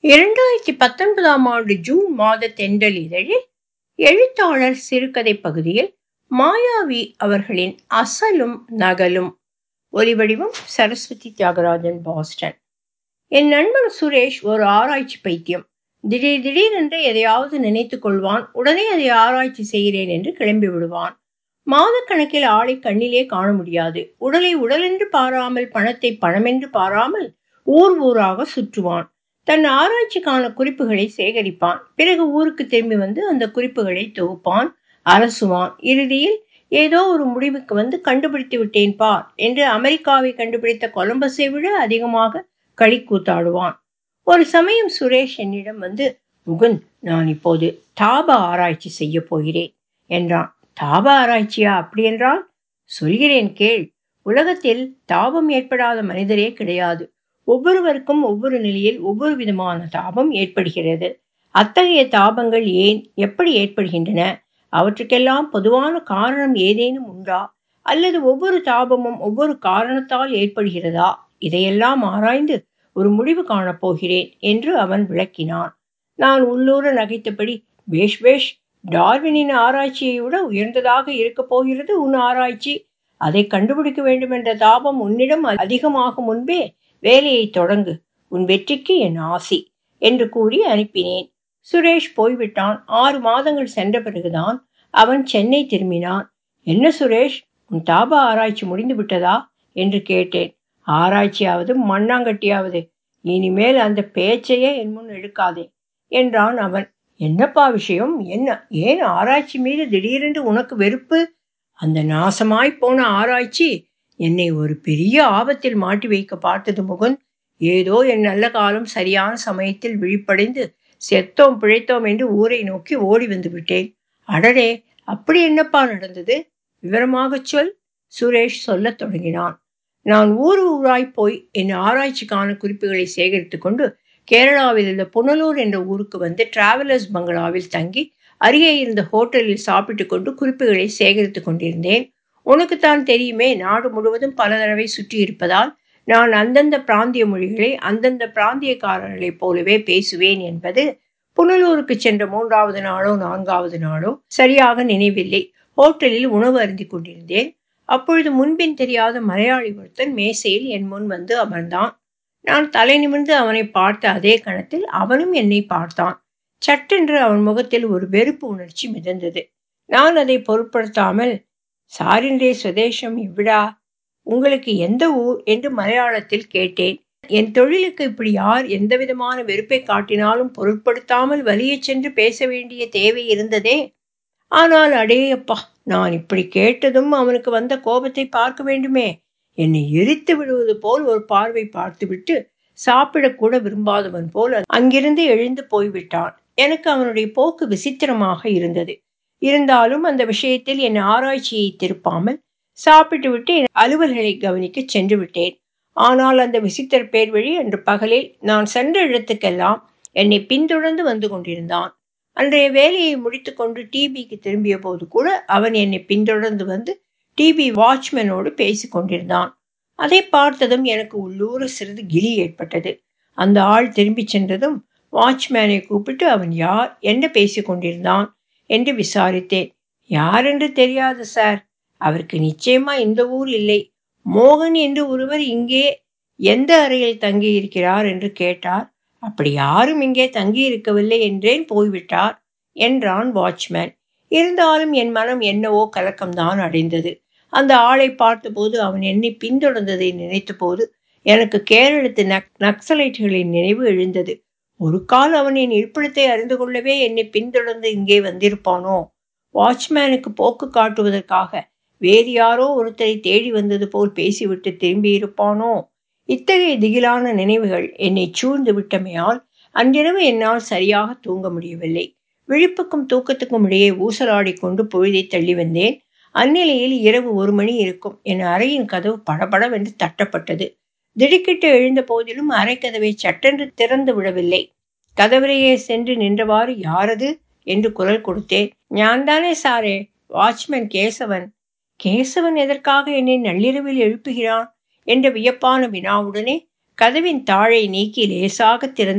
இரண்டாயிரத்தி பத்தொன்பதாம் ஆண்டு ஜூன் மாத தென்றல் இதழில் எழுத்தாளர் சிறுகதை பகுதியில் மாயாவி அவர்களின் அசலும் நகலும் ஒலிவடிவம் சரஸ்வதி தியாகராஜன் பாஸ்டன் என் நண்பன் சுரேஷ் ஒரு ஆராய்ச்சி பைத்தியம் திடீர் திடீரென்று எதையாவது நினைத்து கொள்வான் உடனே அதை ஆராய்ச்சி செய்கிறேன் என்று கிளம்பி விடுவான் மாதக்கணக்கில் ஆளை கண்ணிலே காண முடியாது உடலை உடலென்று பாராமல் பணத்தை பணமென்று பாராமல் ஊர் ஊராக சுற்றுவான் தன் ஆராய்ச்சிக்கான குறிப்புகளை சேகரிப்பான் பிறகு ஊருக்கு திரும்பி வந்து அந்த குறிப்புகளை தொகுப்பான் அரசுவான் இறுதியில் ஏதோ ஒரு முடிவுக்கு வந்து கண்டுபிடித்து விட்டேன் பார் என்று அமெரிக்காவை கண்டுபிடித்த கொலம்பஸை விட அதிகமாக களி கூத்தாடுவான் ஒரு சமயம் சுரேஷ் என்னிடம் வந்து முகுந்த் நான் இப்போது தாப ஆராய்ச்சி செய்ய போகிறேன் என்றான் தாப ஆராய்ச்சியா அப்படி என்றால் சொல்கிறேன் கேள் உலகத்தில் தாபம் ஏற்படாத மனிதரே கிடையாது ஒவ்வொருவருக்கும் ஒவ்வொரு நிலையில் ஒவ்வொரு விதமான தாபம் ஏற்படுகிறது அத்தகைய தாபங்கள் ஏன் எப்படி ஏற்படுகின்றன அவற்றுக்கெல்லாம் பொதுவான காரணம் ஏதேனும் உண்டா அல்லது ஒவ்வொரு தாபமும் ஒவ்வொரு காரணத்தால் ஏற்படுகிறதா இதையெல்லாம் ஆராய்ந்து ஒரு முடிவு காணப்போகிறேன் என்று அவன் விளக்கினான் நான் உள்ளூர நகைத்தபடி பேஷ் பேஷ் டார்வினின் ஆராய்ச்சியை விட உயர்ந்ததாக இருக்கப் போகிறது உன் ஆராய்ச்சி அதை கண்டுபிடிக்க வேண்டும் என்ற தாபம் உன்னிடம் அதிகமாகும் முன்பே வேலையை தொடங்கு உன் வெற்றிக்கு என் ஆசி என்று கூறி அனுப்பினேன் சுரேஷ் போய்விட்டான் ஆறு மாதங்கள் சென்ற பிறகுதான் அவன் சென்னை திரும்பினான் என்ன சுரேஷ் உன் தாப ஆராய்ச்சி முடிந்து விட்டதா என்று கேட்டேன் ஆராய்ச்சியாவது மண்ணாங்கட்டியாவது இனிமேல் அந்த பேச்சையே என் முன் எடுக்காதே என்றான் அவன் என்னப்பா விஷயம் என்ன ஏன் ஆராய்ச்சி மீது திடீரென்று உனக்கு வெறுப்பு அந்த நாசமாய் போன ஆராய்ச்சி என்னை ஒரு பெரிய ஆபத்தில் மாட்டி வைக்க பார்த்தது முகுந்த் ஏதோ என் நல்ல காலம் சரியான சமயத்தில் விழிப்படைந்து செத்தோம் பிழைத்தோம் என்று ஊரை நோக்கி ஓடி வந்து விட்டேன் அடடே அப்படி என்னப்பா நடந்தது விவரமாகச் சொல் சுரேஷ் சொல்லத் தொடங்கினான் நான் ஊர் ஊராய் போய் என் ஆராய்ச்சிக்கான குறிப்புகளை சேகரித்து கொண்டு கேரளாவில் உள்ள புனலூர் என்ற ஊருக்கு வந்து டிராவலர்ஸ் பங்களாவில் தங்கி அருகே இருந்த ஹோட்டலில் சாப்பிட்டு கொண்டு குறிப்புகளை சேகரித்து கொண்டிருந்தேன் உனக்குத்தான் தெரியுமே நாடு முழுவதும் பல தடவை சுற்றி இருப்பதால் நான் அந்தந்த பிராந்திய மொழிகளை அந்தந்த பிராந்தியக்காரர்களைப் போலவே பேசுவேன் என்பது புனலூருக்கு சென்ற மூன்றாவது நாளோ நான்காவது நாளோ சரியாக நினைவில்லை ஹோட்டலில் உணவு அருந்தி கொண்டிருந்தேன் அப்பொழுது முன்பின் தெரியாத மலையாளி ஒருத்தன் மேசையில் என் முன் வந்து அமர்ந்தான் நான் தலை நிமிர்ந்து அவனை பார்த்த அதே கணத்தில் அவனும் என்னை பார்த்தான் சட்டென்று அவன் முகத்தில் ஒரு வெறுப்பு உணர்ச்சி மிதந்தது நான் அதை பொருட்படுத்தாமல் சாரின்றே சுதேசம் இவ்விடா உங்களுக்கு எந்த ஊர் என்று மலையாளத்தில் கேட்டேன் என் தொழிலுக்கு இப்படி யார் எந்த விதமான வெறுப்பை காட்டினாலும் பொருட்படுத்தாமல் வலிய சென்று பேச வேண்டிய தேவை இருந்ததே ஆனால் அடேயப்பா நான் இப்படி கேட்டதும் அவனுக்கு வந்த கோபத்தை பார்க்க வேண்டுமே என்னை எரித்து விடுவது போல் ஒரு பார்வை பார்த்துவிட்டு சாப்பிடக்கூட விரும்பாதவன் போல் அங்கிருந்து எழுந்து போய்விட்டான் எனக்கு அவனுடைய போக்கு விசித்திரமாக இருந்தது இருந்தாலும் அந்த விஷயத்தில் என் ஆராய்ச்சியை திருப்பாமல் சாப்பிட்டு விட்டு என் அலுவல்களை கவனிக்க சென்று விட்டேன் ஆனால் அந்த விசித்திர பேர் வழி அன்று பகலில் நான் சென்ற இடத்துக்கெல்லாம் என்னை பின்தொடர்ந்து வந்து கொண்டிருந்தான் அன்றைய வேலையை முடித்துக்கொண்டு டிபிக்கு திரும்பிய போது கூட அவன் என்னை பின்தொடர்ந்து வந்து டிபி வாட்ச்மேனோடு பேசி கொண்டிருந்தான் அதை பார்த்ததும் எனக்கு உள்ளூர சிறிது கிளி ஏற்பட்டது அந்த ஆள் திரும்பி சென்றதும் வாட்ச்மேனை கூப்பிட்டு அவன் யார் என்ன பேசி கொண்டிருந்தான் என்று விசாரித்தேன் யார் என்று தெரியாது சார் அவருக்கு நிச்சயமா இந்த ஊர் இல்லை மோகன் என்று ஒருவர் இங்கே எந்த அறையில் தங்கி இருக்கிறார் என்று கேட்டார் அப்படி யாரும் இங்கே தங்கி இருக்கவில்லை என்றேன் போய்விட்டார் என்றான் வாட்ச்மேன் இருந்தாலும் என் மனம் என்னவோ கலக்கம்தான் அடைந்தது அந்த ஆளை பார்த்தபோது அவன் என்னை பின்தொடர்ந்ததை நினைத்தபோது எனக்கு கேரளத்து நக் நக்சலைட்டுகளின் நினைவு எழுந்தது ஒரு கால் அவன் என் இருப்பிடத்தை அறிந்து கொள்ளவே என்னை பின்தொடர்ந்து இங்கே வந்திருப்பானோ வாட்ச்மேனுக்கு போக்கு காட்டுவதற்காக வேறு யாரோ ஒருத்தரை தேடி வந்தது போல் பேசிவிட்டு திரும்பி இருப்பானோ இத்தகைய திகிலான நினைவுகள் என்னை சூழ்ந்து விட்டமையால் அன்றிரவு என்னால் சரியாக தூங்க முடியவில்லை விழிப்புக்கும் தூக்கத்துக்கும் இடையே ஊசலாடி கொண்டு பொழுதை தள்ளி வந்தேன் அந்நிலையில் இரவு ஒரு மணி இருக்கும் என் அறையின் கதவு படபடவென்று தட்டப்பட்டது திடுக்கிட்டு எழுந்த போதிலும் அறைக்கதவை சட்டென்று திறந்து விடவில்லை கதவரையே சென்று நின்றவாறு யாரது என்று குரல் கொடுத்தேன் ஞான்தானே சாரே வாட்ச்மேன் கேசவன் கேசவன் எதற்காக என்னை நள்ளிரவில் எழுப்புகிறான் என்ற வியப்பான வினாவுடனே கதவின் தாழை நீக்கி லேசாக திறந்தேன்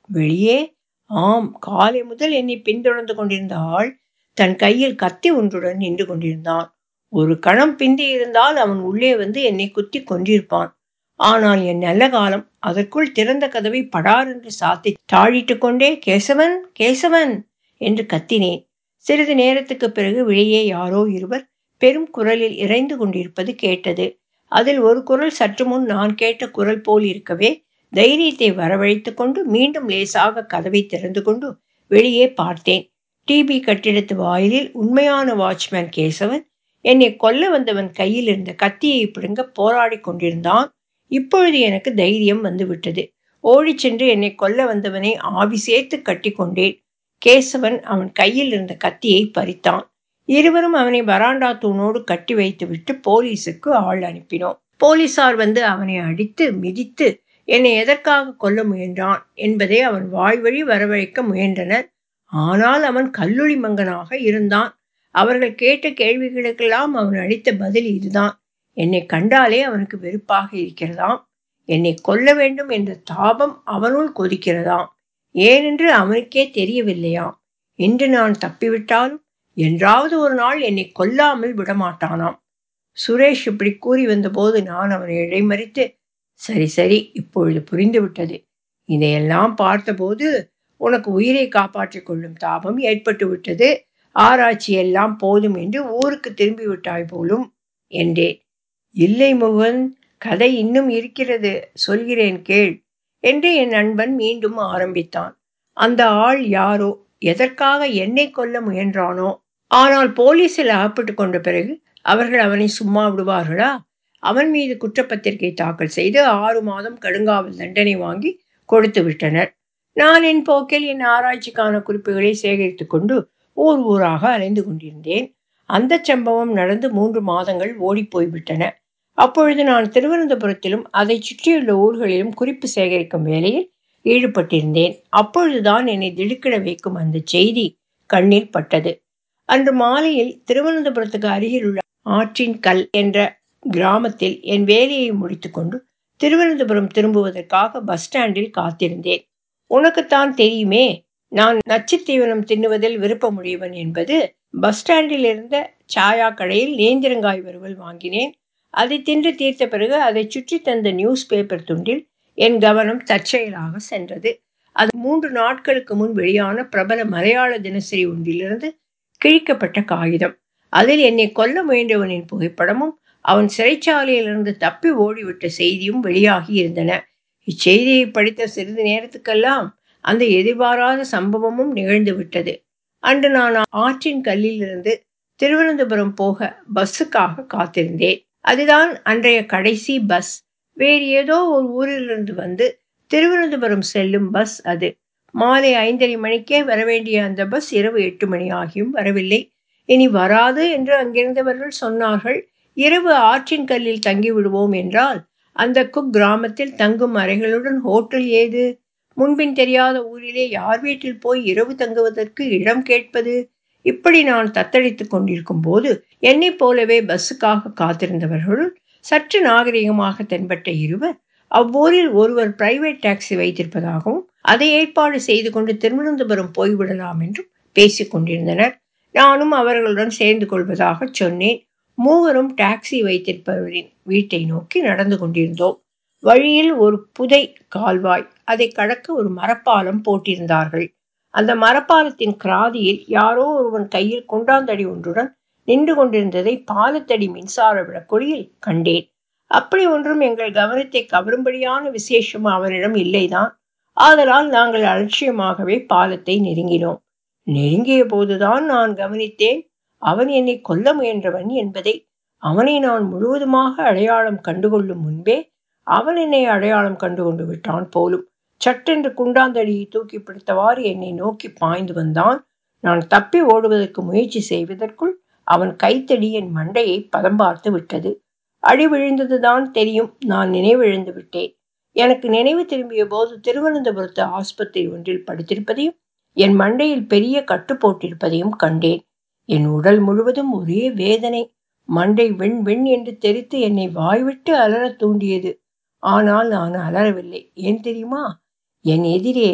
வெளியே ஆம் காலை முதல் என்னை பின்தொடர்ந்து கொண்டிருந்த ஆள் தன் கையில் கத்தி ஒன்றுடன் நின்று கொண்டிருந்தான் ஒரு கணம் பிந்தி இருந்தால் அவன் உள்ளே வந்து என்னை குத்தி கொன்றிருப்பான் ஆனால் என் நல்ல காலம் அதற்குள் திறந்த கதவை படார் என்று சாத்தி தாழிட்டு கொண்டே கேசவன் கேசவன் என்று கத்தினேன் சிறிது நேரத்துக்கு பிறகு வெளியே யாரோ இருவர் பெரும் குரலில் இறைந்து கொண்டிருப்பது கேட்டது அதில் ஒரு குரல் சற்று முன் நான் கேட்ட குரல் போல் இருக்கவே தைரியத்தை வரவழைத்து கொண்டு மீண்டும் லேசாக கதவை திறந்து கொண்டு வெளியே பார்த்தேன் டிபி கட்டிடத்து வாயிலில் உண்மையான வாட்ச்மேன் கேசவன் என்னை கொல்ல வந்தவன் கையில் இருந்த கத்தியை பிடுங்க போராடி கொண்டிருந்தான் இப்பொழுது எனக்கு தைரியம் வந்துவிட்டது ஓடிச் சென்று என்னை கொல்ல வந்தவனை ஆவி சேர்த்து கட்டி கொண்டேன் கேசவன் அவன் கையில் இருந்த கத்தியை பறித்தான் இருவரும் அவனை வராண்டா தூணோடு கட்டி வைத்துவிட்டு போலீஸுக்கு ஆள் அனுப்பினோம் போலீசார் வந்து அவனை அடித்து மிதித்து என்னை எதற்காக கொல்ல முயன்றான் என்பதை அவன் வாய்வழி வரவழைக்க முயன்றனர் ஆனால் அவன் கல்லுளி மங்கனாக இருந்தான் அவர்கள் கேட்ட கேள்விகளுக்கெல்லாம் அவன் அளித்த பதில் இதுதான் என்னை கண்டாலே அவனுக்கு வெறுப்பாக இருக்கிறதாம் என்னை கொல்ல வேண்டும் என்ற தாபம் அவனுள் கொதிக்கிறதாம் ஏனென்று அவனுக்கே தெரியவில்லையாம் இன்று நான் தப்பிவிட்டாலும் என்றாவது ஒரு நாள் என்னை கொல்லாமல் விடமாட்டானாம் சுரேஷ் இப்படி கூறி வந்தபோது நான் அவனை இடைமறித்து சரி சரி இப்பொழுது புரிந்துவிட்டது இதையெல்லாம் பார்த்தபோது உனக்கு உயிரை காப்பாற்றிக் கொள்ளும் தாபம் ஏற்பட்டு விட்டது ஆராய்ச்சி எல்லாம் போதும் என்று ஊருக்கு திரும்பி விட்டாய் போலும் என்றேன் இல்லை முகன் கதை இன்னும் இருக்கிறது சொல்கிறேன் கேள் என்று என் நண்பன் மீண்டும் ஆரம்பித்தான் அந்த ஆள் யாரோ எதற்காக என்னை கொல்ல முயன்றானோ ஆனால் போலீஸில் அகப்பட்டு கொண்ட பிறகு அவர்கள் அவனை சும்மா விடுவார்களா அவன் மீது குற்றப்பத்திரிகை தாக்கல் செய்து ஆறு மாதம் கடுங்காவல் தண்டனை வாங்கி கொடுத்து விட்டனர் நான் என் போக்கில் என் ஆராய்ச்சிக்கான குறிப்புகளை சேகரித்து கொண்டு ஊர் ஊராக அலைந்து கொண்டிருந்தேன் அந்த சம்பவம் நடந்து மூன்று மாதங்கள் ஓடிப்போய்விட்டன அப்பொழுது நான் திருவனந்தபுரத்திலும் அதை சுற்றியுள்ள ஊர்களிலும் குறிப்பு சேகரிக்கும் வேலையில் ஈடுபட்டிருந்தேன் அப்பொழுதுதான் என்னை திடுக்கிட வைக்கும் அந்த செய்தி கண்ணில் பட்டது அன்று மாலையில் திருவனந்தபுரத்துக்கு அருகில் உள்ள ஆற்றின் கல் என்ற கிராமத்தில் என் வேலையை முடித்துக்கொண்டு திருவனந்தபுரம் திரும்புவதற்காக பஸ் ஸ்டாண்டில் காத்திருந்தேன் உனக்குத்தான் தெரியுமே நான் நச்சுத்தீவனம் தின்னுவதில் விருப்பமுடையவன் என்பது பஸ் ஸ்டாண்டில் இருந்த சாயா கடையில் நேந்திரங்காய் வறுவல் வாங்கினேன் அதை தின்று தீர்த்த பிறகு அதை சுற்றி தந்த நியூஸ் பேப்பர் துண்டில் என் கவனம் தற்செயலாக சென்றது அது மூன்று நாட்களுக்கு முன் வெளியான பிரபல மலையாள தினசரி ஒன்றிலிருந்து கிழிக்கப்பட்ட காகிதம் அதில் என்னை கொல்ல முயன்றவனின் புகைப்படமும் அவன் சிறைச்சாலையிலிருந்து தப்பி ஓடிவிட்ட செய்தியும் வெளியாகி இருந்தன இச்செய்தியை படித்த சிறிது நேரத்துக்கெல்லாம் அந்த எதிர்பாராத சம்பவமும் நிகழ்ந்து விட்டது அன்று நான் ஆற்றின் கல்லிலிருந்து திருவனந்தபுரம் போக பஸ்ஸுக்காக காத்திருந்தேன் அதுதான் அன்றைய கடைசி பஸ் வேறு ஏதோ ஒரு ஊரிலிருந்து வந்து திருவனந்தபுரம் செல்லும் பஸ் அது மாலை ஐந்தரை மணிக்கே வரவேண்டிய அந்த பஸ் இரவு எட்டு மணி ஆகியும் வரவில்லை இனி வராது என்று அங்கிருந்தவர்கள் சொன்னார்கள் இரவு ஆற்றின் கல்லில் தங்கி விடுவோம் என்றால் அந்த குக் கிராமத்தில் தங்கும் அறைகளுடன் ஹோட்டல் ஏது முன்பின் தெரியாத ஊரிலே யார் வீட்டில் போய் இரவு தங்குவதற்கு இடம் கேட்பது இப்படி நான் தத்தளித்துக் கொண்டிருக்கும் போது என்னைப் போலவே பஸ்ஸுக்காக காத்திருந்தவர்களுள் சற்று நாகரிகமாக தென்பட்ட இருவர் அவ்வூரில் ஒருவர் பிரைவேட் டாக்ஸி வைத்திருப்பதாகவும் அதை ஏற்பாடு செய்து கொண்டு திருவனந்தபுரம் போய்விடலாம் என்றும் பேசிக் கொண்டிருந்தனர் நானும் அவர்களுடன் சேர்ந்து கொள்வதாக சொன்னேன் மூவரும் டாக்ஸி வைத்திருப்பவரின் வீட்டை நோக்கி நடந்து கொண்டிருந்தோம் வழியில் ஒரு புதை கால்வாய் அதை கடக்க ஒரு மரப்பாலம் போட்டிருந்தார்கள் அந்த மரப்பாலத்தின் கிராதியில் யாரோ ஒருவன் கையில் குண்டாந்தடி ஒன்றுடன் நின்று கொண்டிருந்ததை பாலத்தடி மின்சார விளக்கொளியில் கண்டேன் அப்படி ஒன்றும் எங்கள் கவனத்தை கவரும்படியான விசேஷம் அவனிடம் இல்லைதான் ஆதலால் நாங்கள் அலட்சியமாகவே பாலத்தை நெருங்கினோம் நெருங்கிய போதுதான் நான் கவனித்தேன் அவன் என்னை கொல்ல முயன்றவன் என்பதை அவனை நான் முழுவதுமாக அடையாளம் கண்டுகொள்ளும் முன்பே அவன் என்னை அடையாளம் கண்டுகொண்டு விட்டான் போலும் சட்டென்று குண்டாந்தடியை தூக்கி பிடித்தவாறு என்னை நோக்கி பாய்ந்து வந்தான் நான் தப்பி ஓடுவதற்கு முயற்சி செய்வதற்குள் அவன் கைத்தடி என் மண்டையை பதம் பார்த்து விட்டது அடி விழுந்ததுதான் தெரியும் நான் நினைவிழந்து விட்டேன் எனக்கு நினைவு திரும்பிய போது திருவனந்தபுரத்து ஆஸ்பத்திரி ஒன்றில் படுத்திருப்பதையும் என் மண்டையில் பெரிய கட்டு போட்டிருப்பதையும் கண்டேன் என் உடல் முழுவதும் ஒரே வேதனை மண்டை வெண் வெண் என்று தெரித்து என்னை வாய்விட்டு அலறத் தூண்டியது ஆனால் நான் அலறவில்லை ஏன் தெரியுமா என் எதிரே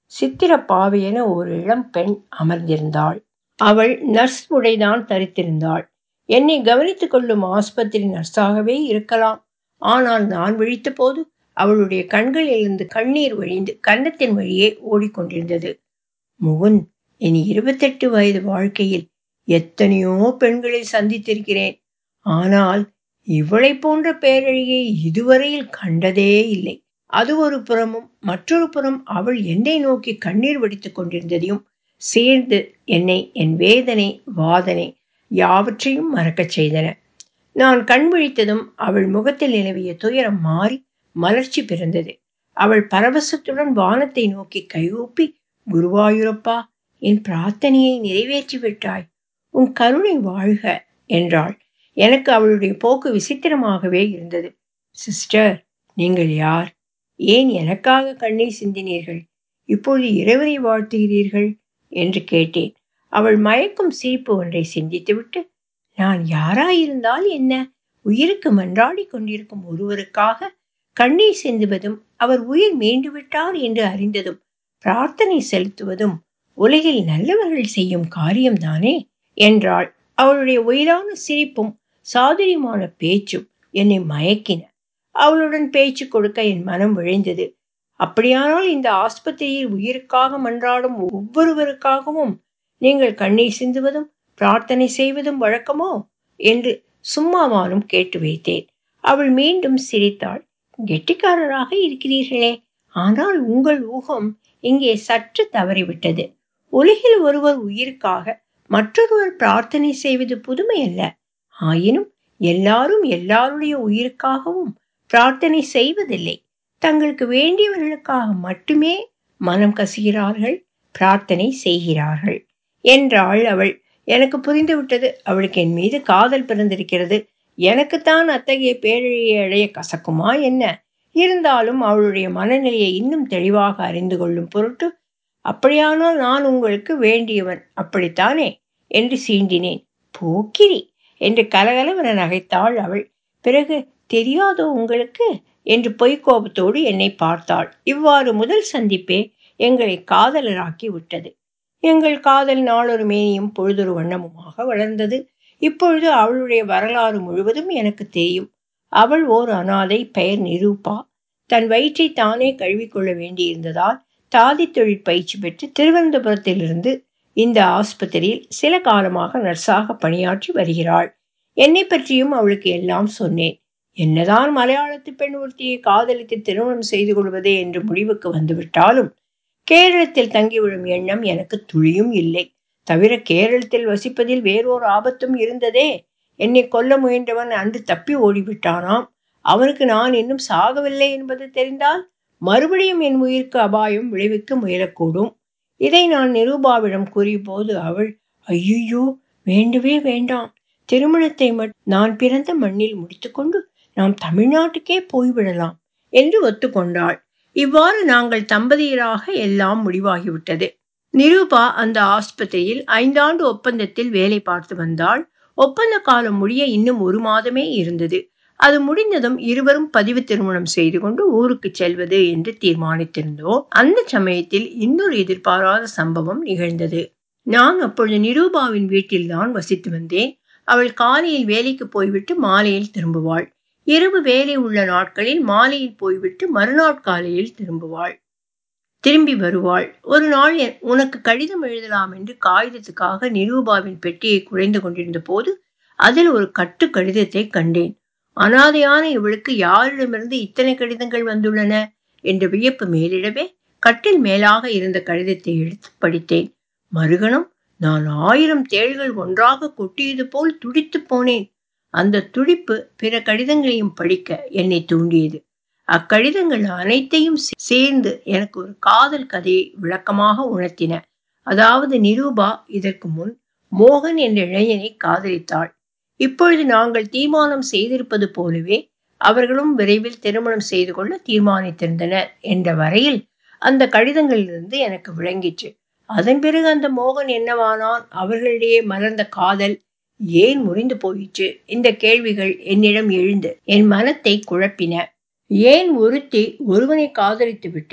சித்திர பாவையென ஒரு இளம் பெண் அமர்ந்திருந்தாள் அவள் நர்ஸ் உடைதான் தரித்திருந்தாள் என்னை கவனித்துக் கொள்ளும் ஆஸ்பத்திரி நர்ஸாகவே இருக்கலாம் ஆனால் நான் விழித்த போது அவளுடைய கண்களிலிருந்து கண்ணீர் வழிந்து கன்னத்தின் வழியே ஓடிக்கொண்டிருந்தது முகுந்த் என் இருபத்தெட்டு வயது வாழ்க்கையில் எத்தனையோ பெண்களை சந்தித்திருக்கிறேன் ஆனால் இவளை போன்ற பேரழியை இதுவரையில் கண்டதே இல்லை அது ஒரு புறமும் மற்றொரு புறம் அவள் என்னை நோக்கி கண்ணீர் வடித்துக் கொண்டிருந்ததையும் சேர்ந்து என்னை என் வேதனை வாதனை யாவற்றையும் மறக்கச் செய்தன நான் கண் விழித்ததும் அவள் முகத்தில் நிலவிய துயரம் மாறி மலர்ச்சி பிறந்தது அவள் பரவசத்துடன் வானத்தை நோக்கி கைகூப்பி குருவாயூரப்பா என் பிரார்த்தனையை நிறைவேற்றி விட்டாய் உன் கருணை வாழ்க என்றாள் எனக்கு அவளுடைய போக்கு விசித்திரமாகவே இருந்தது சிஸ்டர் நீங்கள் யார் ஏன் எனக்காக கண்ணீர் சிந்தினீர்கள் இப்பொழுது இறைவனை வாழ்த்துகிறீர்கள் என்று கேட்டேன் அவள் மயக்கும் சிரிப்பு ஒன்றை சிந்தித்துவிட்டு நான் யாராயிருந்தால் என்ன உயிருக்கு மன்றாடி கொண்டிருக்கும் ஒருவருக்காக கண்ணீர் சிந்துவதும் அவர் உயிர் மீண்டு விட்டார் என்று அறிந்ததும் பிரார்த்தனை செலுத்துவதும் உலகில் நல்லவர்கள் செய்யும் காரியம்தானே என்றாள் அவளுடைய உயிரான சிரிப்பும் சாதுரியமான பேச்சும் என்னை மயக்கின அவளுடன் பேச்சு கொடுக்க என் மனம் விழைந்தது அப்படியானால் இந்த ஆஸ்பத்திரியில் உயிருக்காக மன்றாடும் ஒவ்வொருவருக்காகவும் நீங்கள் கண்ணீர் சிந்துவதும் பிரார்த்தனை செய்வதும் வழக்கமோ என்று சும்மாவானும் கேட்டு வைத்தேன் அவள் மீண்டும் சிரித்தாள் கெட்டிக்காரராக இருக்கிறீர்களே ஆனால் உங்கள் ஊகம் இங்கே சற்று தவறிவிட்டது உலகில் ஒருவர் உயிருக்காக மற்றொருவர் பிரார்த்தனை செய்வது புதுமை அல்ல ஆயினும் எல்லாரும் எல்லாருடைய உயிருக்காகவும் பிரார்த்தனை செய்வதில்லை தங்களுக்கு வேண்டியவர்களுக்காக மட்டுமே மனம் கசுகிறார்கள் பிரார்த்தனை செய்கிறார்கள் என்றாள் அவள் எனக்கு புரிந்துவிட்டது அவளுக்கு என் மீது காதல் பிறந்திருக்கிறது எனக்குத்தான் அத்தகைய பேரழியை அடைய கசக்குமா என்ன இருந்தாலும் அவளுடைய மனநிலையை இன்னும் தெளிவாக அறிந்து கொள்ளும் பொருட்டு அப்படியானால் நான் உங்களுக்கு வேண்டியவன் அப்படித்தானே என்று சீண்டினேன் போக்கிரி என்று கலகலவென நகைத்தாள் அவள் பிறகு தெரியாதோ உங்களுக்கு என்று பொய்க்கோபத்தோடு என்னை பார்த்தாள் இவ்வாறு முதல் சந்திப்பே எங்களை காதலராக்கி விட்டது எங்கள் காதல் நாளொரு மேனியும் பொழுதொரு வண்ணமுமாக வளர்ந்தது இப்பொழுது அவளுடைய வரலாறு முழுவதும் எனக்கு தெரியும் அவள் ஓர் அனாதை பெயர் நிரூபா தன் வயிற்றை தானே கழுவிக்கொள்ள வேண்டியிருந்ததால் தாதி தொழில் பயிற்சி பெற்று திருவனந்தபுரத்திலிருந்து இந்த ஆஸ்பத்திரியில் சில காலமாக நர்ஸாக பணியாற்றி வருகிறாள் என்னை பற்றியும் அவளுக்கு எல்லாம் சொன்னேன் என்னதான் மலையாளத்து பெண் ஒருத்தியை காதலித்து திருமணம் செய்து கொள்வதே என்று முடிவுக்கு வந்துவிட்டாலும் கேரளத்தில் தங்கிவிடும் எண்ணம் எனக்கு துளியும் இல்லை தவிர கேரளத்தில் வசிப்பதில் வேறொரு ஆபத்தும் இருந்ததே என்னை கொல்ல முயன்றவன் அன்று தப்பி ஓடிவிட்டானாம் அவனுக்கு நான் இன்னும் சாகவில்லை என்பது தெரிந்தால் மறுபடியும் என் உயிருக்கு அபாயம் விளைவிக்க முயலக்கூடும் இதை நான் நிரூபாவிடம் கூறியபோது அவள் ஐயோ வேண்டவே வேண்டாம் திருமணத்தை நான் பிறந்த மண்ணில் முடித்துக்கொண்டு நாம் தமிழ்நாட்டுக்கே போய்விடலாம் என்று ஒத்துக்கொண்டாள் இவ்வாறு நாங்கள் தம்பதியராக எல்லாம் முடிவாகிவிட்டது நிரூபா அந்த ஆஸ்பத்திரியில் ஐந்தாண்டு ஒப்பந்தத்தில் வேலை பார்த்து வந்தாள் ஒப்பந்த காலம் முடிய இன்னும் ஒரு மாதமே இருந்தது அது முடிந்ததும் இருவரும் பதிவு திருமணம் செய்து கொண்டு ஊருக்கு செல்வது என்று தீர்மானித்திருந்தோம் அந்த சமயத்தில் இன்னொரு எதிர்பாராத சம்பவம் நிகழ்ந்தது நான் அப்பொழுது நிரூபாவின் வீட்டில்தான் வசித்து வந்தேன் அவள் காலையில் வேலைக்கு போய்விட்டு மாலையில் திரும்புவாள் இரவு வேலை உள்ள நாட்களில் மாலையில் போய்விட்டு மறுநாள் காலையில் திரும்புவாள் திரும்பி வருவாள் ஒரு நாள் உனக்கு கடிதம் எழுதலாம் என்று காகிதத்துக்காக நிரூபாவின் பெட்டியை குறைந்து கொண்டிருந்த போது அதில் ஒரு கட்டு கடிதத்தை கண்டேன் அனாதையான இவளுக்கு யாரிடமிருந்து இத்தனை கடிதங்கள் வந்துள்ளன என்ற வியப்பு மேலிடவே கட்டில் மேலாக இருந்த கடிதத்தை எடுத்து படித்தேன் மறுகணம் நான் ஆயிரம் தேள்கள் ஒன்றாக கொட்டியது போல் துடித்து போனேன் அந்த துடிப்பு பிற கடிதங்களையும் படிக்க என்னை தூண்டியது அக்கடிதங்கள் அனைத்தையும் சேர்ந்து எனக்கு ஒரு காதல் கதையை விளக்கமாக உணர்த்தின அதாவது நிரூபா இதற்கு முன் மோகன் என்ற இளைஞனை காதலித்தாள் இப்பொழுது நாங்கள் தீர்மானம் செய்திருப்பது போலவே அவர்களும் விரைவில் திருமணம் செய்து கொள்ள தீர்மானித்திருந்தனர் என்ற வரையில் அந்த கடிதங்களிலிருந்து எனக்கு விளங்கிற்று அதன் பிறகு அந்த மோகன் என்னவானான் அவர்களிடையே மலர்ந்த காதல் ஏன் முறிந்து போயிற்று இந்த கேள்விகள் என்னிடம் எழுந்து என் மனத்தை குழப்பின ஏன் ஒருத்தி ஒருவனை காதலித்து விட்டு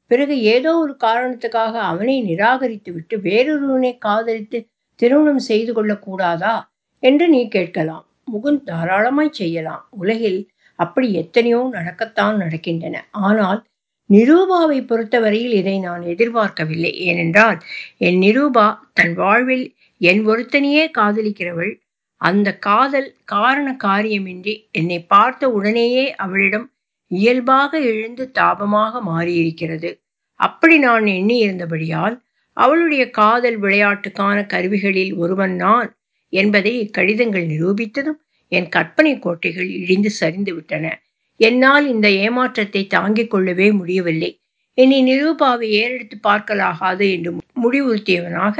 பிறகு ஏதோ ஒரு காரணத்துக்காக அவனை நிராகரித்து விட்டு வேறொருவனை காதலித்து திருமணம் செய்து கொள்ளக்கூடாதா என்று நீ கேட்கலாம் முகுந்த் தாராளமாய் செய்யலாம் உலகில் அப்படி எத்தனையோ நடக்கத்தான் நடக்கின்றன ஆனால் நிரூபாவை பொறுத்தவரையில் இதை நான் எதிர்பார்க்கவில்லை ஏனென்றால் என் நிரூபா தன் வாழ்வில் என் ஒருத்தனையே காதலிக்கிறவள் அந்த காதல் காரண காரியமின்றி என்னை பார்த்த உடனேயே அவளிடம் இயல்பாக எழுந்து தாபமாக மாறியிருக்கிறது அப்படி நான் எண்ணி இருந்தபடியால் அவளுடைய காதல் விளையாட்டுக்கான கருவிகளில் ஒருவன் நான் என்பதை இக்கடிதங்கள் நிரூபித்ததும் என் கற்பனை கோட்டைகள் இடிந்து சரிந்து விட்டன என்னால் இந்த ஏமாற்றத்தை தாங்கிக் கொள்ளவே முடியவில்லை என்னை நிரூபாவை ஏறெடுத்து பார்க்கலாகாது என்று முடிவுறுத்தியவனாக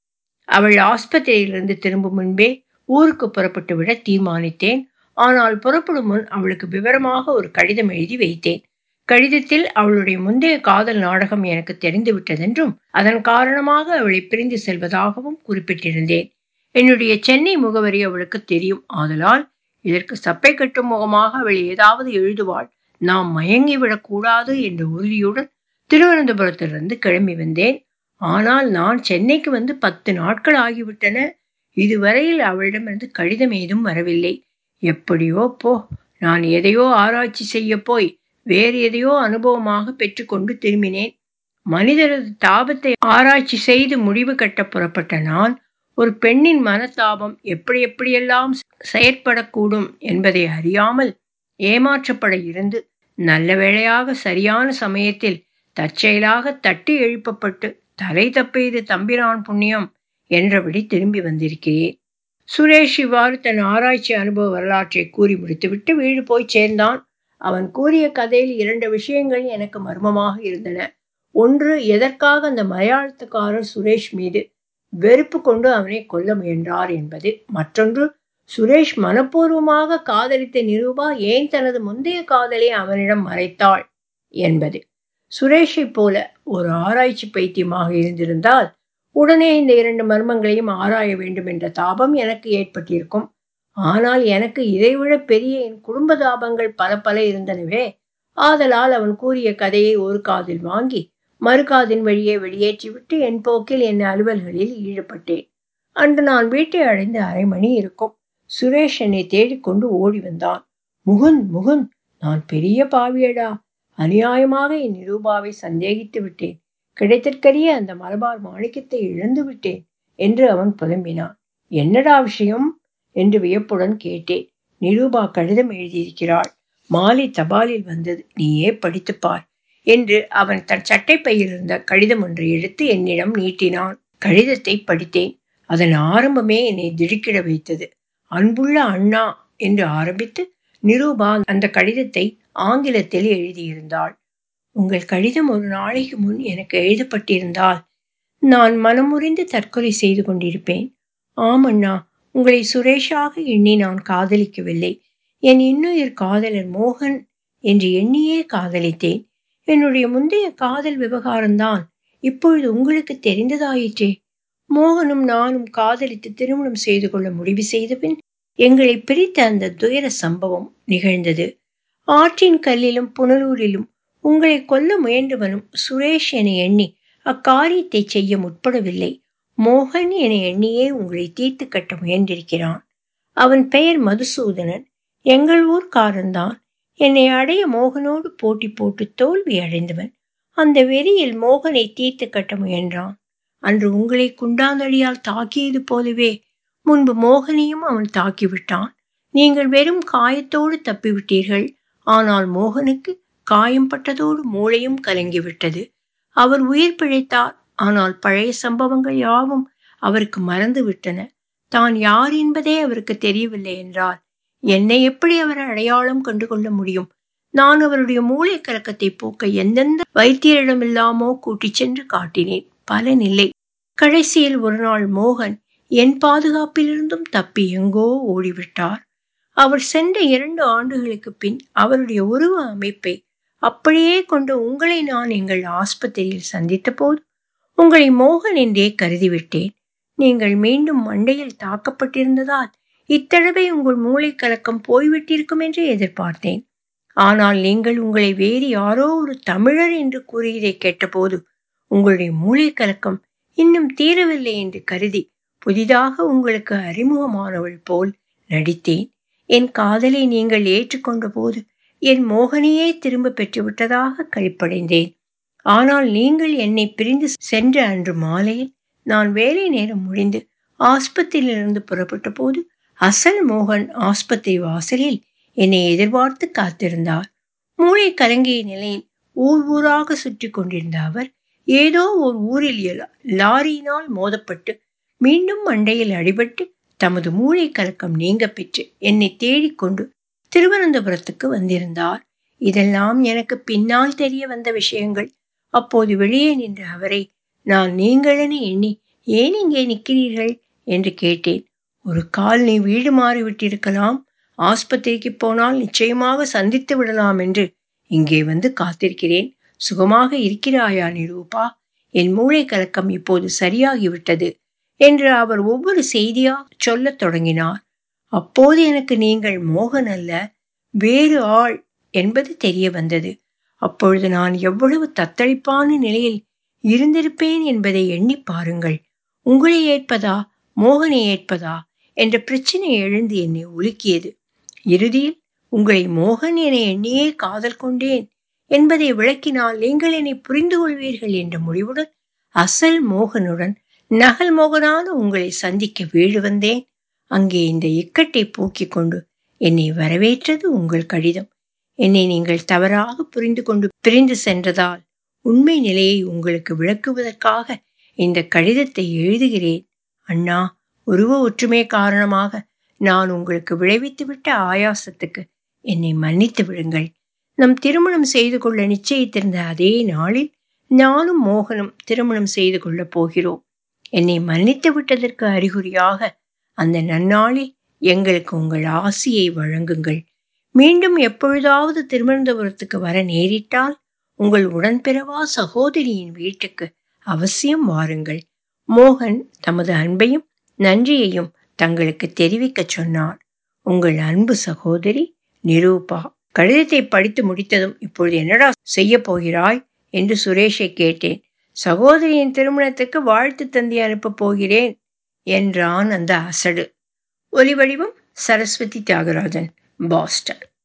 அவள் ஆஸ்பத்திரியிலிருந்து திரும்பும் முன்பே ஊருக்கு புறப்பட்டு விட தீர்மானித்தேன் ஆனால் புறப்படும் முன் அவளுக்கு விவரமாக ஒரு கடிதம் எழுதி வைத்தேன் கடிதத்தில் அவளுடைய முந்தைய காதல் நாடகம் எனக்கு தெரிந்துவிட்டதென்றும் அதன் காரணமாக அவளை பிரிந்து செல்வதாகவும் குறிப்பிட்டிருந்தேன் என்னுடைய சென்னை முகவரி அவளுக்கு தெரியும் ஆதலால் இதற்கு சப்பை கட்டும் முகமாக அவள் ஏதாவது எழுதுவாள் நாம் மயங்கிவிடக் கூடாது என்ற உறுதியுடன் திருவனந்தபுரத்திலிருந்து கிளம்பி வந்தேன் ஆனால் நான் சென்னைக்கு வந்து பத்து நாட்கள் ஆகிவிட்டன இதுவரையில் அவளிடமிருந்து கடிதம் ஏதும் வரவில்லை எப்படியோ போ நான் எதையோ ஆராய்ச்சி செய்ய போய் வேறு எதையோ அனுபவமாக பெற்றுக்கொண்டு திரும்பினேன் மனிதரது தாபத்தை ஆராய்ச்சி செய்து முடிவு கட்ட புறப்பட்ட நான் ஒரு பெண்ணின் மனத்தாபம் எப்படி எப்படியெல்லாம் செயற்படக்கூடும் என்பதை அறியாமல் ஏமாற்றப்பட இருந்து நல்ல வேளையாக சரியான சமயத்தில் தற்செயலாக தட்டி எழுப்பப்பட்டு தலை தப்பியது தம்பிரான் புண்ணியம் என்றபடி திரும்பி வந்திருக்கிறேன் சுரேஷ் இவ்வாறு தன் ஆராய்ச்சி அனுபவ வரலாற்றை கூறி முடித்துவிட்டு வீடு போய் சேர்ந்தான் அவன் கூறிய கதையில் இரண்டு விஷயங்கள் எனக்கு மர்மமாக இருந்தன ஒன்று எதற்காக அந்த மலையாளத்துக்காரர் சுரேஷ் மீது வெறுப்பு கொண்டு அவனை கொல்ல முயன்றார் என்பது மற்றொன்று சுரேஷ் மனப்பூர்வமாக காதலித்த நிரூபா ஏன் தனது முந்தைய காதலை அவனிடம் மறைத்தாள் என்பது சுரேஷை போல ஒரு ஆராய்ச்சி பைத்தியமாக இருந்திருந்தால் உடனே இந்த இரண்டு மர்மங்களையும் ஆராய வேண்டும் என்ற தாபம் எனக்கு ஏற்பட்டிருக்கும் ஆனால் எனக்கு இதைவிட பெரிய என் குடும்ப தாபங்கள் பல பல இருந்தனவே ஆதலால் அவன் கூறிய கதையை ஒரு காதில் வாங்கி மறுகாதின் வழியே வெளியேற்றிவிட்டு என் போக்கில் என் அலுவல்களில் ஈடுபட்டேன் அன்று நான் வீட்டை அடைந்து அரை மணி இருக்கும் சுரேஷ் என்னை தேடிக்கொண்டு ஓடி வந்தான் முகுந்த் முகுந்த் நான் பெரிய பாவியடா அநியாயமாக என் நிரூபாவை சந்தேகித்து விட்டேன் கிடைத்தற்கரிய அந்த மலபார் மாணிக்கத்தை இழந்து விட்டேன் என்று அவன் புலம்பினான் என்னடா விஷயம் என்று வியப்புடன் கேட்டேன் நிரூபா கடிதம் எழுதியிருக்கிறாள் மாலை தபாலில் வந்தது நீயே படித்துப்பார் என்று அவன் தன் சட்டைப்பையில் இருந்த கடிதம் ஒன்றை எடுத்து என்னிடம் நீட்டினான் கடிதத்தை படித்தேன் அதன் ஆரம்பமே என்னை திடுக்கிட வைத்தது அன்புள்ள அண்ணா என்று ஆரம்பித்து நிரூபா அந்த கடிதத்தை ஆங்கிலத்தில் எழுதியிருந்தாள் உங்கள் கடிதம் ஒரு நாளைக்கு முன் எனக்கு எழுதப்பட்டிருந்தால் நான் மனமுறிந்து தற்கொலை செய்து கொண்டிருப்பேன் ஆமண்ணா உங்களை சுரேஷாக எண்ணி நான் காதலிக்கவில்லை என் இன்னுயிர் காதலர் மோகன் என்று எண்ணியே காதலித்தேன் என்னுடைய முந்தைய காதல் விவகாரம்தான் இப்பொழுது உங்களுக்கு தெரிந்ததாயிற்றே மோகனும் நானும் காதலித்து திருமணம் செய்து கொள்ள முடிவு செய்த பின் எங்களை பிரித்த அந்த துயர சம்பவம் நிகழ்ந்தது ஆற்றின் கல்லிலும் புனலூரிலும் உங்களை கொல்ல முயன்றவனும் சுரேஷ் என எண்ணி அக்காரியத்தை செய்ய முற்படவில்லை மோகன் என எண்ணியே உங்களை தீர்த்து கட்ட முயன்றிருக்கிறான் அவன் பெயர் மதுசூதனன் எங்கள் ஊர்க்காரன்தான் என்னை அடைய மோகனோடு போட்டி போட்டு தோல்வி அடைந்தவன் அந்த வெறியில் மோகனை தீர்த்து கட்ட முயன்றான் அன்று உங்களை குண்டாந்தடியால் தாக்கியது போலவே முன்பு மோகனையும் அவன் தாக்கிவிட்டான் நீங்கள் வெறும் காயத்தோடு தப்பிவிட்டீர்கள் ஆனால் மோகனுக்கு காயம் பட்டதோடு மூளையும் கலங்கிவிட்டது அவர் உயிர் பிழைத்தார் ஆனால் பழைய சம்பவங்கள் யாவும் அவருக்கு மறந்து விட்டன தான் யார் என்பதே அவருக்கு தெரியவில்லை என்றால் என்னை எப்படி அவர் அடையாளம் கண்டு கொள்ள முடியும் நான் அவருடைய மூளை கலக்கத்தை போக்க எந்தெந்த வைத்தியரிடமில்லாமோ கூட்டிச் சென்று காட்டினேன் பலனில்லை கடைசியில் ஒரு நாள் மோகன் என் பாதுகாப்பிலிருந்தும் தப்பி எங்கோ ஓடிவிட்டார் அவர் சென்ற இரண்டு ஆண்டுகளுக்கு பின் அவருடைய உருவ அமைப்பை அப்படியே கொண்டு உங்களை நான் எங்கள் ஆஸ்பத்திரியில் சந்தித்த போது உங்களை மோகன் என்றே கருதிவிட்டேன் நீங்கள் மீண்டும் மண்டையில் தாக்கப்பட்டிருந்ததால் இத்தடவை உங்கள் மூளை கலக்கம் போய்விட்டிருக்கும் என்று எதிர்பார்த்தேன் ஆனால் நீங்கள் உங்களை வேறு யாரோ ஒரு தமிழர் என்று கூறியதை கேட்டபோது உங்களுடைய மூளை கலக்கம் இன்னும் தீரவில்லை என்று கருதி புதிதாக உங்களுக்கு அறிமுகமானவள் போல் நடித்தேன் என் காதலை நீங்கள் ஏற்றுக்கொண்ட போது என் மோகனையே திரும்ப பெற்றுவிட்டதாக கழிப்படைந்தேன் ஆனால் நீங்கள் என்னை பிரிந்து சென்ற அன்று மாலையில் நான் வேலை நேரம் முடிந்து ஆஸ்பத்திரியிலிருந்து புறப்பட்ட போது அசல் மோகன் ஆஸ்பத்திரி வாசலில் என்னை எதிர்பார்த்து காத்திருந்தார் மூளை கலங்கிய நிலையில் ஊர் ஊராக சுற்றி கொண்டிருந்த அவர் ஏதோ ஒரு ஊரில் லாரியினால் மோதப்பட்டு மீண்டும் மண்டையில் அடிபட்டு தமது மூளை கலக்கம் நீங்க பெற்று என்னை தேடிக்கொண்டு திருவனந்தபுரத்துக்கு வந்திருந்தார் இதெல்லாம் எனக்கு பின்னால் தெரிய வந்த விஷயங்கள் அப்போது வெளியே நின்ற அவரை நான் நீங்களென எண்ணி ஏன் இங்கே நிற்கிறீர்கள் என்று கேட்டேன் ஒரு கால் நீ வீடு மாறிவிட்டிருக்கலாம் ஆஸ்பத்திரிக்கு போனால் நிச்சயமாக சந்தித்து விடலாம் என்று இங்கே வந்து காத்திருக்கிறேன் சுகமாக இருக்கிறாயா நிரூபா என் மூளை கலக்கம் இப்போது சரியாகிவிட்டது என்று அவர் ஒவ்வொரு செய்தியா சொல்லத் தொடங்கினார் அப்போது எனக்கு நீங்கள் மோகன் அல்ல வேறு ஆள் என்பது தெரிய வந்தது அப்பொழுது நான் எவ்வளவு தத்தளிப்பான நிலையில் இருந்திருப்பேன் என்பதை எண்ணி பாருங்கள் உங்களை ஏற்பதா மோகனை ஏற்பதா என்ற பிரச்சனை எழுந்து என்னை உலுக்கியது இறுதியில் உங்களை மோகன் என எண்ணியே காதல் கொண்டேன் என்பதை விளக்கினால் நீங்கள் என்னை புரிந்து கொள்வீர்கள் என்ற முடிவுடன் அசல் மோகனுடன் நகல் மோகனான உங்களை சந்திக்க வீடு வந்தேன் அங்கே இந்த இக்கட்டை போக்கிக் கொண்டு என்னை வரவேற்றது உங்கள் கடிதம் என்னை நீங்கள் தவறாக புரிந்து கொண்டு பிரிந்து சென்றதால் உண்மை நிலையை உங்களுக்கு விளக்குவதற்காக இந்த கடிதத்தை எழுதுகிறேன் அண்ணா உருவ ஒற்றுமை காரணமாக நான் உங்களுக்கு விளைவித்துவிட்ட ஆயாசத்துக்கு என்னை மன்னித்து விடுங்கள் நம் திருமணம் செய்து கொள்ள நிச்சயித்திருந்த அதே நாளில் நானும் மோகனும் திருமணம் செய்து கொள்ளப் போகிறோம் என்னை மன்னித்து விட்டதற்கு அறிகுறியாக அந்த நன்னாளில் எங்களுக்கு உங்கள் ஆசியை வழங்குங்கள் மீண்டும் எப்பொழுதாவது திருவனந்தபுரத்துக்கு வர நேரிட்டால் உங்கள் உடன்பிறவா சகோதரியின் வீட்டுக்கு அவசியம் வாருங்கள் மோகன் தமது அன்பையும் நன்றியையும் தங்களுக்கு தெரிவிக்கச் சொன்னார் உங்கள் அன்பு சகோதரி நிரூபா கடிதத்தை படித்து முடித்ததும் இப்பொழுது என்னடா செய்ய போகிறாய் என்று சுரேஷை கேட்டேன் சகோதரியின் திருமணத்துக்கு வாழ்த்து தந்தி அனுப்பப் போகிறேன் என்றான் அந்த அசடு ஒலிவடிவம் சரஸ்வதி தியாகராஜன் பாஸ்டன்